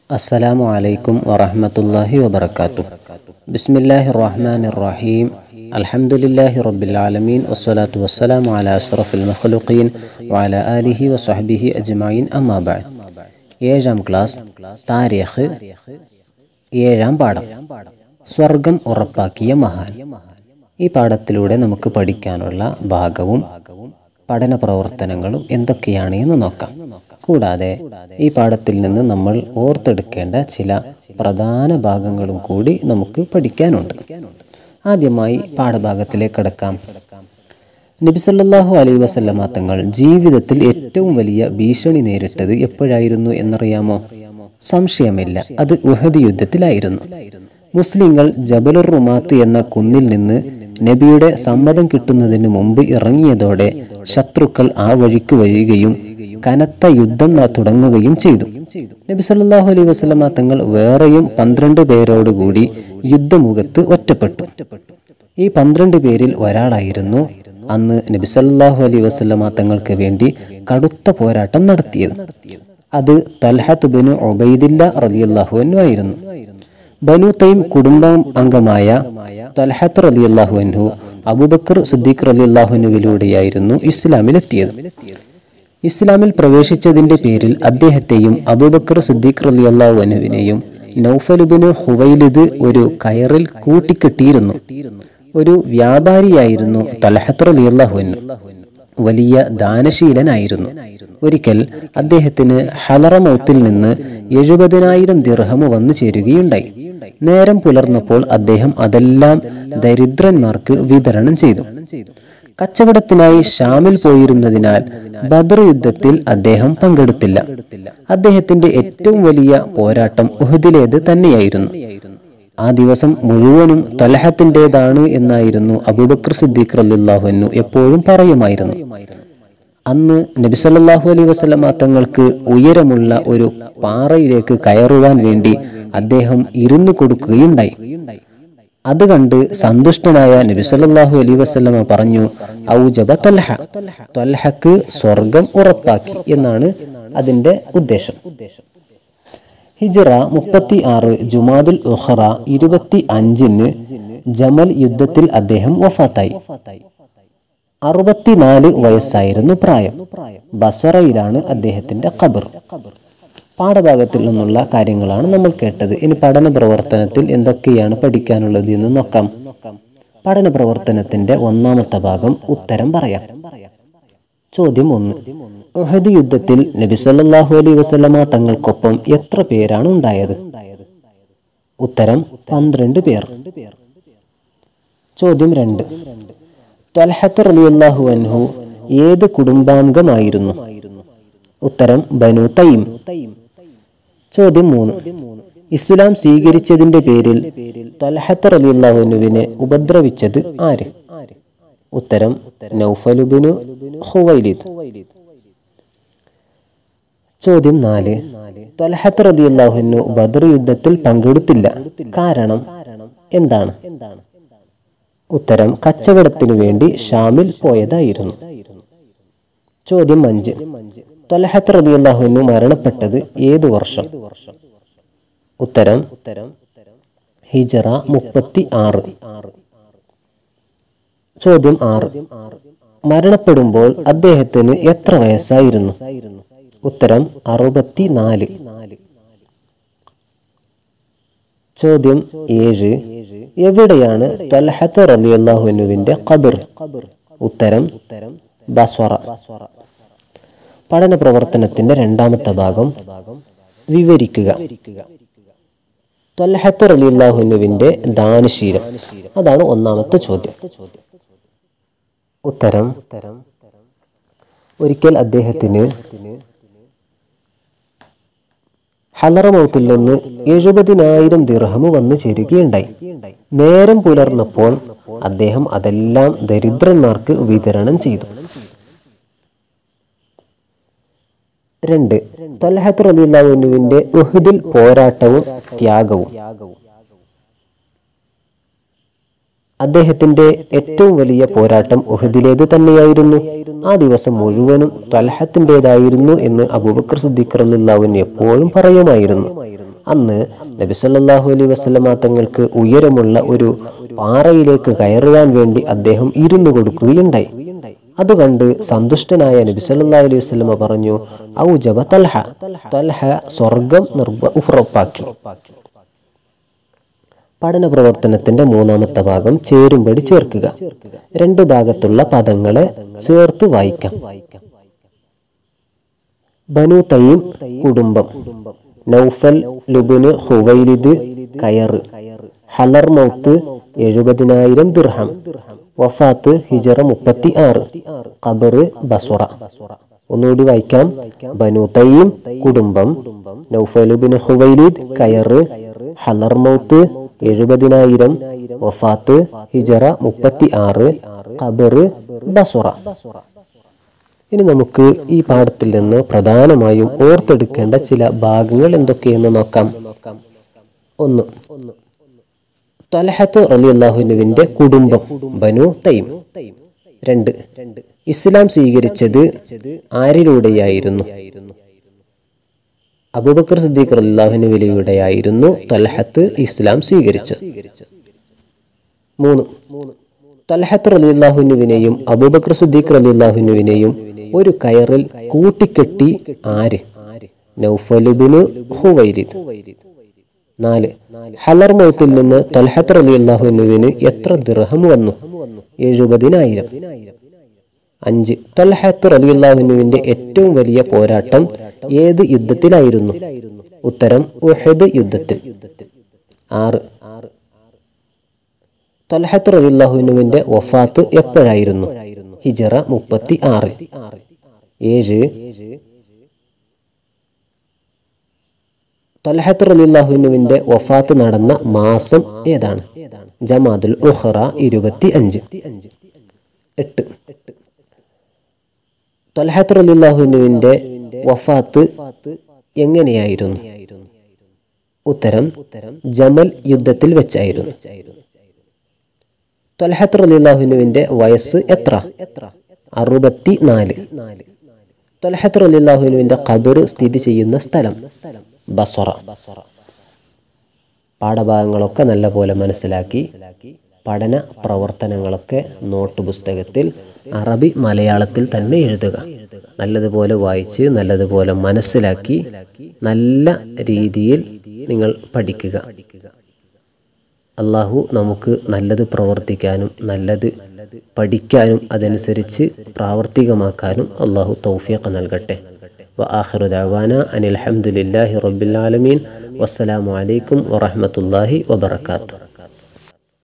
السلام عليكم ورحمة الله وبركاته بسم الله الرحمن الرحيم الحمد لله رب العالمين والصلاة والسلام على أشرف المخلوقين وعلى آله وصحبه أجمعين أما بعد ഏഴാം ക്ലാസ് താരീഖ് ഏഴാം പാഠം സ്വർഗം ഉറപ്പാക്കിയ മഹാൻ ഈ പാഠത്തിലൂടെ നമുക്ക് പഠിക്കാനുള്ള ഭാഗവും പഠന പ്രവർത്തനങ്ങളും എന്തൊക്കെയാണ് എന്ന് നോക്കാം കൂടാതെ ഈ പാഠത്തിൽ നിന്ന് നമ്മൾ ഓർത്തെടുക്കേണ്ട ചില പ്രധാന ഭാഗങ്ങളും കൂടി നമുക്ക് പഠിക്കാനുണ്ട് ആദ്യമായി പാഠഭാഗത്തിലേക്ക് കടക്കാം നബിസല്ലാഹു അലൈ വസല്ലമ തങ്ങൾ ജീവിതത്തിൽ ഏറ്റവും വലിയ ഭീഷണി നേരിട്ടത് എപ്പോഴായിരുന്നു എന്നറിയാമോ സംശയമില്ല അത് ഉഹദ് യുദ്ധത്തിലായിരുന്നു മുസ്ലിങ്ങൾ ജബലുർ റുമാത്ത് എന്ന കുന്നിൽ നിന്ന് നബിയുടെ സമ്മതം കിട്ടുന്നതിന് മുമ്പ് ഇറങ്ങിയതോടെ ശത്രുക്കൾ ആ വഴിക്ക് വരികയും കനത്ത യുദ്ധം ന- തുടങ്ങുകയും ചെയ്തു നബി സല്ലല്ലാഹു അലൈഹി വസല്ലമ തങ്ങൾ വേറെയും പന്ത്രണ്ട് പേരോടുകൂടി യുദ്ധമുഖത്ത് ഒറ്റപ്പെട്ടു ഈ പന്ത്രണ്ട് പേരിൽ ഒരാളായിരുന്നു അന്ന് നബി സല്ലല്ലാഹു അലൈഹി വസല്ലമ തങ്ങൾക്ക് വേണ്ടി കടുത്ത പോരാട്ടം നടത്തിയത് അത് തൽഹത്ത് ബിനു ഉബൈദില്ല റളിയല്ലാഹു അൻഹു ആയിരുന്നു ബനു തൈം കുടുംബം അംഗമായ തൽഹത്ത് റളിയല്ലാഹു അൻഹു അബൂബക്കർ സിദ്ദീഖ് റളിയല്ലാഹു അൻഹുവിലൂടെയായിരുന്നു ഇസ്ലാമിലെത്തിയത് ഇസ്ലാമിൽ പ്രവേശിച്ചതിന്റെ പേരിൽ അദ്ദേഹത്തെയും അബൂബക്കർ സിദ്ദീഖ് റളിയല്ലാഹു അൻഹുവിനെയും നൗഫലുബിന് ഹുവൈലിദ് ഒരു കയറിൽ കൂട്ടിക്കെട്ടിയിരുന്നു ഒരു വ്യാപാരിയായിരുന്നു തലഹത്ത് റളിയല്ലാഹു അൻഹു വലിയ ദാനശീലനായിരുന്നു ഒരിക്കൽ അദ്ദേഹത്തിന് ഹലറമൗത്തിൽ നിന്ന് എഴുപതിനായിരം ദിർഹം വന്നു ചേരുകയുണ്ടായി നേരം പുലർന്നപ്പോൾ അദ്ദേഹം അതെല്ലാം ദരിദ്രന്മാർക്ക് വിതരണം ചെയ്തു കച്ചവടത്തിനായി ഷാമിൽ പോയിരുന്നതിനാൽ ബദർ യുദ്ധത്തിൽ അദ്ദേഹം പങ്കെടുത്തില്ല അദ്ദേഹത്തിന്റെ ഏറ്റവും വലിയ പോരാട്ടം ഉഹദിലേത് തന്നെയായിരുന്നു ആ ദിവസം മുഴുവനും തലഹത്തിൻ്റെതാണ് എന്നായിരുന്നു അബൂബക്കർ സിദ്ദീഖ് റളിയല്ലാഹുവിനു എപ്പോഴും പറയുമായിരുന്നു അന്ന് നബി സല്ലല്ലാഹു അലൈഹി വസല്ലമ തങ്ങൾക്ക് ഉയരമുള്ള ഒരു പാറയിലേക്ക് കയറുവാൻ വേണ്ടി അദ്ദേഹം ഇരുന്നു കൊടുക്കുകയുണ്ടായി അത് കണ്ട് സന്തുഷ്ടനായ നബി സല്ലല്ലാഹു അലൈഹി വസല്ലമ പറഞ്ഞു ഔജബ ത്വൽഹ ത്വൽഹക്ക് സ്വർഗം ഉറപ്പാക്കി എന്നാണ് അതിന്റെ ഉദ്ദേശം ഹിജറ മുപ്പത്തി ആറ് ജുമാദുൽ ഉഖറ ഇരുപത്തി അഞ്ചിന് ജമൽ യുദ്ധത്തിൽ അദ്ദേഹം വഫാത്തായി അറുപത്തിനാല് വയസ്സായിരുന്നു പ്രായം ബസറയിലാണ് അദ്ദേഹത്തിന്റെ ഖബർ പാഠഭാഗത്തിൽ നിന്നുള്ള കാര്യങ്ങളാണ് നമ്മൾ കേട്ടത് ഇനി പഠന പ്രവർത്തനത്തിൽ എന്തൊക്കെയാണ് പഠിക്കാനുള്ളത് എന്ന് നോക്കാം പഠന പ്രവർത്തനത്തിന്റെ ഒന്നാമത്തെ ഭാഗം ഉത്തരം പറയാം ചോദ്യം ഒന്ന് ഉഹദ് യുദ്ധത്തിൽ നബി സല്ലല്ലാഹു അലൈഹി വസല്ലമ തങ്ങൾക്കൊപ്പം എത്ര പേരാണ് ഉണ്ടായത് ഉത്തരം പന്ത്രണ്ട് പേർ ചോദ്യം രണ്ട് ത്വൽഹത്ത് റളിയല്ലാഹു അൻഹു ഏത് കുടുംബാംഗമായിരുന്നു ഉത്തരം ബനു തൈം ചോദ്യം മൂന്ന് ഇസ്ലാം സ്വീകരിച്ചതിന്റെ പേരിൽ ത്വൽഹത്ത് റളിയല്ലാഹു അൻഹുവിനെ ഉപദ്രവിച്ചത് ആര് ഉത്തരം നൗഫലുബിനു ഹുവൈലിദ് ചോദ്യം നാല് ത്വൽഹത്ത് റളിയല്ലാഹു ബദർ യുദ്ധത്തിൽ പങ്കെടുത്തില്ല കാരണം എന്താണ് ഉത്തരം കച്ചവടത്തിനു വേണ്ടി ഷാമിൽ പോയതായിരുന്നു ചോദ്യം അഞ്ച് ത്വൽഹത്ത് റളിയല്ലാഹു മരണപ്പെട്ടത് ഏത് വർഷം ഉത്തരം ഹിജറ മുപ്പത്തി ആറ് ചോദ്യം ആറ് മരണപ്പെടുമ്പോൾ അദ്ദേഹത്തിന് എത്ര വയസ്സായിരുന്നു ഉത്തരം അറുപത്തി നാല് ചോദ്യം ഏഴ് എവിടെയാണ് ത്വൽഹത്ത് റളിയല്ലാഹുവിന്റെ ഖബർ ഉത്തരം ബസ്വറ പഠന പ്രവർത്തനത്തിന്റെ രണ്ടാമത്തെ ഭാഗം വിവരിക്കുക ത്വൽഹത്ത് റളിയല്ലാഹുവിന്റെ ദാനശീലം അതാണ് ഒന്നാമത്തെ ചോദ്യം ഉത്തരം ഒരിക്കൽ അദ്ദേഹത്തിന് ഹലറമൗത്തിൽ നിന്ന് എഴുപതിനായിരം ദിർഹം വന്നു ചേരുകയുണ്ടായി നേരം പുലർന്നപ്പോൾ അദ്ദേഹം അതെല്ലാം ദരിദ്രന്മാർക്ക് വിതരണം ചെയ്തു രണ്ട് തൊലഹത്ത് റലിയുവിന്റെ ഉഹുദിൽ പോരാട്ടവും ത്യാഗവും അദ്ദേഹത്തിന്റെ ഏറ്റവും വലിയ പോരാട്ടം ഉഹദിലേത് തന്നെയായിരുന്നു ആ ദിവസം മുഴുവനും തൽഹത്തിൻ്റെതായിരുന്നു എന്ന് അബൂബക്കർ സിദ്ദീഖ് റളിയല്ലാഹുവിന് എപ്പോഴും പറയുമായിരുന്നു അന്ന് നബി സല്ലല്ലാഹു അലൈഹി വസല്ലമ തങ്ങൾക്ക് ഉയരമുള്ള ഒരു പാറയിലേക്ക് കയറുവാൻ വേണ്ടി അദ്ദേഹം ഇരുന്നു കൊടുക്കുകയുണ്ടായി അത് കണ്ട് സന്തുഷ്ടനായ നബി സല്ലല്ലാഹു അലൈഹി വസല്ലമ പറഞ്ഞു ഔജബ തൽഹ തൽഹ സ്വർഗം നിർഭ ഉറപ്പാക്കി പഠന പ്രവർത്തനത്തിന്റെ മൂന്നാമത്തെ ഭാഗം ചേരുംപടി ചേർക്കുക രണ്ട് ഭാഗത്തുള്ള പദങ്ങളെ ചേർത്ത് വായിക്കാം ബനു തയ്യം കുടുംബം നൗഫൽ ലുബിന് ഹുവൈലിദ് കയറ് ഹലർ മൗത്ത് എഴുപതിനായിരം ദിർഹം വഫാത്ത് ഹിജറ മുപ്പത്തി ആറ് ഖബറ് ബസുറ ഒന്നുകൂടി വായിക്കാം ബനു തയ്യം കുടുംബം നൗഫലുബിന് ഹുവൈലിദ് കയറ് ഹലർ മൗത്ത് എഴുപതിനായിരം വഫാത്ത് ഹിജറ മുപ്പത്തി ആറ് ഖബറ് ബസുറ ഇനി നമുക്ക് ഈ പാഠത്തിൽ നിന്ന് പ്രധാനമായും ഓർത്തെടുക്കേണ്ട ചില ഭാഗങ്ങൾ എന്തൊക്കെയെന്ന് നോക്കാം ഒന്ന് തലഹത്ത് റലിയല്ലാഹുനുവിന്റെ കുടുംബം ബനു തൈം രണ്ട് ഇസ്ലാം സ്വീകരിച്ചത് ആരിലൂടെയായിരുന്നു അബൂബക്കർ സിദ്ദീഖ് റലിയല്ലാഹുനുവിലൂടെയായിരുന്നു തലഹത്ത് ഇസ്ലാം സ്വീകരിച്ചത് മൂന്ന് തലഹത്ത് റലിയല്ലാഹുനുവിനെയും അബൂബക്കർ സിദ്ദീഖ് റലിയല്ലാഹുനുവിനെയും ഒരു കയറിൽ കൂട്ടിക്കെട്ടി ആര് നൗഫലുബിന് ഹുവൈലിദ് നാല് ഹലർ മൗത്തിൽ നിന്ന് തൽഹത്ത് റലി അള്ളാഹുനുവിന് എത്ര ദിർഹം വന്നു എഴുപതിനായിരം അഞ്ച് തൽഹത്ത് റലി അള്ളാഹുനുവിന്റെ ഏറ്റവും വലിയ പോരാട്ടം ഏത് യുദ്ധത്തിലായിരുന്നു ഉത്തരം ഉഹദ് യുദ്ധത്തിൽ ആറ് തൽഹത്ത് റലി അള്ളാഹുനുവിന്റെ വഫാത്ത് എപ്പോഴായിരുന്നു ഹിജറ മുപ്പത്തി ആറ് ഏഴ് തൽഹത്ത് റലില്ലാഹുവിന്റെ വഫാത്ത് നടന്ന മാസം ഏതാണ് ജമാദുൽ ഉഹ്റ ഇരുപത്തി അഞ്ച് എട്ട് തൽഹത്ത് റലില്ലാഹുവിന്റെ വഫാത്ത് എങ്ങനെയായിരുന്നു ഉത്തരം ജമൽ യുദ്ധത്തിൽ വെച്ചായിരുന്നു തൽഹത്ത് റലില്ലാഹുവിന്റെ വയസ്സ് എത്ര അറുപത്തി നാല് തൽഹത്ത് റലില്ലാഹുവിന്റെ ഖബർ സ്ഥിതി ചെയ്യുന്ന സ്ഥലം ബസ്വറ പാഠഭാഗങ്ങളൊക്കെ നല്ലപോലെ മനസ്സിലാക്കി പഠന പ്രവർത്തനങ്ങളൊക്കെ നോട്ട് പുസ്തകത്തിൽ അറബി മലയാളത്തിൽ തന്നെ എഴുതുക നല്ലതുപോലെ വായിച്ച് നല്ലതുപോലെ മനസ്സിലാക്കി നല്ല രീതിയിൽ നിങ്ങൾ പഠിക്കുക അള്ളാഹു നമുക്ക് നല്ലത് പ്രവർത്തിക്കാനും നല്ലത് പഠിക്കാനും അതനുസരിച്ച് പ്രാവർത്തികമാക്കാനും അള്ളാഹു തൗഫീഖ് നൽകട്ടെ وآخر دعوانا أن الحمد لله رب العالمين والسلام عليكم ورحمة الله وبركاته